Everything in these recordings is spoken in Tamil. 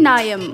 நியாயம்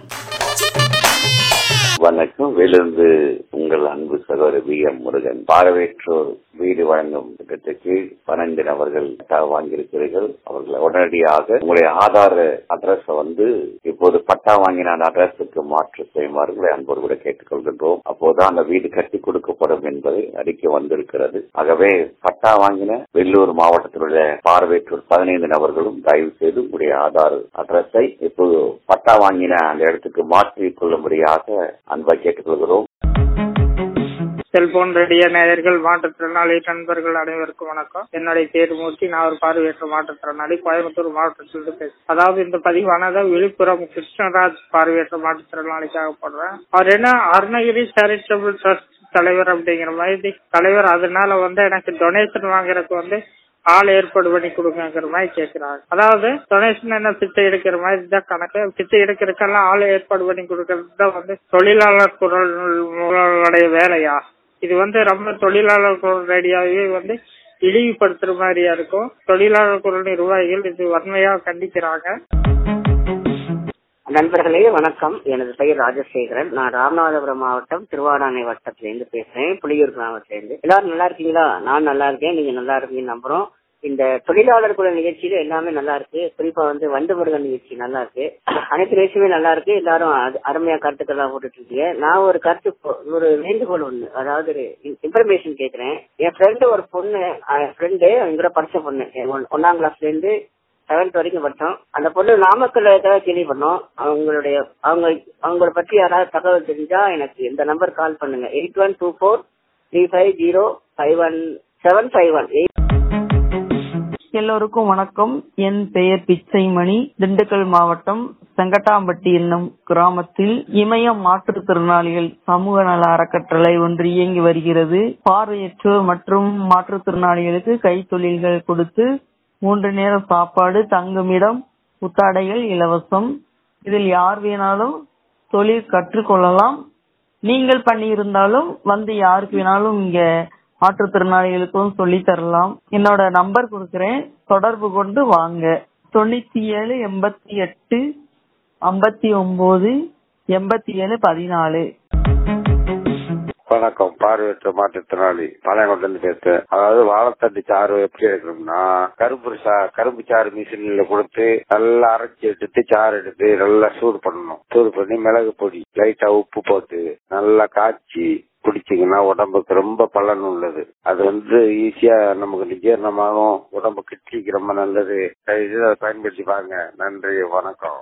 வணக்கம் விழுந்து உங்கள் அன்பு சகோதரர் வி எம் முருகன் பார்வையற்றோர் வீடு வழங்கும் திட்டத்துக்கு பன்னெண்டு நபர்கள் பட்டா வாங்கியிருக்கிறீர்கள் அவர்களை உடனடியாக உங்களுடைய ஆதார அட்ரஸ் வந்து இப்போது பட்டா வாங்கின அந்த அட்ரஸுக்கு மாற்று செய்யுமாறு உங்களை அன்போடு கூட கேட்டுக்கொள்கின்றோம் அப்போதுதான் அந்த வீடு கட்டி கொடுக்கப்படும் என்பதை அறிக்கை வந்திருக்கிறது ஆகவே பட்டா வாங்கின வெள்ளூர் மாவட்டத்தில் உள்ள பார்வையற்றோர் பதினைந்து நபர்களும் தயவு செய்து உங்களுடைய ஆதார் அட்ரஸை இப்போது பட்டா வாங்கின அந்த இடத்துக்கு மாற்றிக் கொள்ளும்படியாக அன்பை கேட்டுக்கொள்கிறோம் செல்போன் ரேடியோ நேயர்கள் மாற்றுத்திறனாளி நண்பர்கள் அனைவருக்கும் வணக்கம் என்னுடைய பேர் மூர்த்தி நான் ஒரு பார்வையற்ற மாற்றுத்திறனாளி கோயம்புத்தூர் மாவட்டத்திலிருந்து பேசுறேன் அதாவது இந்த பதிவானதை விழுப்புரம் கிருஷ்ணராஜ் பார்வையற்ற மாற்றுத்திறனாளிக்காக போடுறேன் அவர் என்ன அருணகிரி சேரிட்டபிள் ட்ரஸ்ட் தலைவர் அப்படிங்கிற மாதிரி தலைவர் அதனால வந்து எனக்கு டொனேஷன் வாங்குறதுக்கு வந்து ஆள் ஏற்பாடு பண்ணி கொடுங்கிற மாதிரி கேக்குறாங்க அதாவது டொனேஷன் என்ன பிச்சை எடுக்கிற மாதிரி தான் கணக்கு பிச்சை எடுக்கிறதுக்கெல்லாம் ஆள் ஏற்பாடு பண்ணி கொடுக்கறது தான் வந்து தொழிலாளர் குரலுடைய வேலையா இது வந்து ரொம்ப தொழிலாளர் குரல் ரேடியோவே வந்து இழிவுபடுத்துற மாதிரியா இருக்கும் தொழிலாளர் குரல் நிர்வாகிகள் இது வன்மையா கண்டிக்கிறாங்க நண்பர்களே வணக்கம் எனது பெயர் ராஜசேகரன் நான் ராமநாதபுரம் மாவட்டம் திருவாடானை வட்டத்திலிருந்து பேசுறேன் புலியூர் கிராமத்திலிருந்து எல்லாரும் நல்லா இருக்கீங்களா நான் நல்லா இருக்கேன் நீங்க நல்லா இருக்கீங்கன்னு நம்புறோம் இந்த தொழிலாளர் குழு நிகழ்ச்சியில எல்லாமே நல்லா இருக்கு குறிப்பா வந்து வண்டு முருகன் நிகழ்ச்சி நல்லா இருக்கு அனைத்து நிகழ்ச்சியுமே நல்லா இருக்கு எல்லாரும் அது- அருமையா கருத்துக்கள்லாம் போட்டுட்டு இருக்கீங்க நான் ஒரு கருத்து பொ- ஒரு வேண்டுகோள் ஒண்ணு அதாவது இன்ஃபர்மேஷன் கேக்குறேன் என் ஃப்ரெண்டு ஒரு பொண்ணு என் ஃப்ரெண்டு எங்கூட படிச்ச பொண்ணு என் ஒன்- ஒண்ணாம் கிளாஸ்ல இருந்து செவன்த் வரைக்கும் படிச்சோம் அந்த பொண்ணு நாமக்கல்ல ஏதாவது கேள்வி பண்ணோம் அவங்களுடைய அவங்க அவங்கள பற்றி யாராவது தகவல் தெரிஞ்சா எனக்கு இந்த நம்பர் கால் பண்ணுங்க eight one two four three five zero five one seven five one எல்லோருக்கும் வணக்கம் என் பெயர் பிச்சைமணி திண்டுக்கல் மாவட்டம் செங்கட்டாம்பட்டி என்னும் கிராமத்தில் இமயம் மாற்றுத்திறனாளிகள் சமூக நல அறக்கட்டளை ஒன்று இயங்கி வருகிறது பார்வையற்றோர் மற்றும் மாற்றுத்திறனாளிகளுக்கு கைத்தொழில்கள் கொடுத்து மூன்று நேர சாப்பாடு தங்குமிடம் புத்தாடைகள் இலவசம் இதில் யார் வேணாலும் தொழில் கற்றுக்கொள்ளலாம் நீங்கள் பண்ணியிருந்தாலும் வந்து யாருக்கு வேணாலும் இங்க மாற்றுத்திறனாளிகளுக்கும் சொல்லி தரலாம் என்னோட நம்பர் கொடுக்கறேன் தொடர்பு கொண்டு வாங்க தொண்ணூத்தி ஏழு எண்பத்தி எட்டு ஐம்பத்தி ஒன்பது எண்பத்தி ஏழு பதினாலு வணக்கம் பார்வையற்ற மாற்றுத்திறனாளி பாளையங்கோட்டில இருந்து பேசுறேன் அதாவது வாழைத்தண்டு சாறு எப்படி எடுக்கணும்னா கரும்பு சா கரும்பு சாறு மிஷின்ல கொடுத்து நல்லா அரைச்சி எடுத்து சாறு எடுத்து நல்லா சூடு பண்ணணும் சூடு பண்ணி மிளகு பொடி லைட்டா உப்பு போட்டு நல்லா காய்ச்சி குடிச்சீங்கன்னா உடம்புக்கு ரொம்ப பலன் உள்ளது அது வந்து ஈஸியா நமக்கு ஜீரணமாகும் உடம்பு கிட்னிக்கு ரொம்ப நல்லது இது அதை பயன்படுத்தி பாருங்க நன்றி வணக்கம்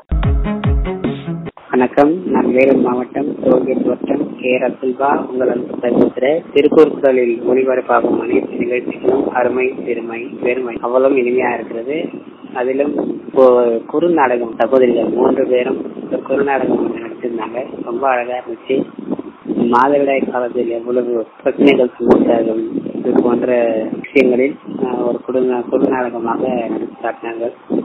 வணக்கம் நான் வேலூர் மாவட்டம் டோல்கேட் வட்டம் கே ரசுல்பா உங்கள் அன்பு சகோதர திருப்பூர் குரலில் ஒளிபரப்பாகும் அனைத்து நிகழ்ச்சிகளும் அருமை பெருமை பெருமை அவ்வளவு இனிமையா இருக்கிறது அதிலும் இப்போ குறுநாடகம் சகோதரிகள் மூன்று பேரும் இந்த குறுநாடகம் ஒன்று நடிச்சிருந்தாங்க ரொம்ப அழகா இருந்துச்சு மாதவிடாய் காலத்தில் எவ்வளவு பிரச்சனைகள் சந்தித்தார்கள் இது போன்ற விஷயங்களில் ஆஹ், ஒரு குறு குறுநாடகமாக நடித்து காட்டினார்கள்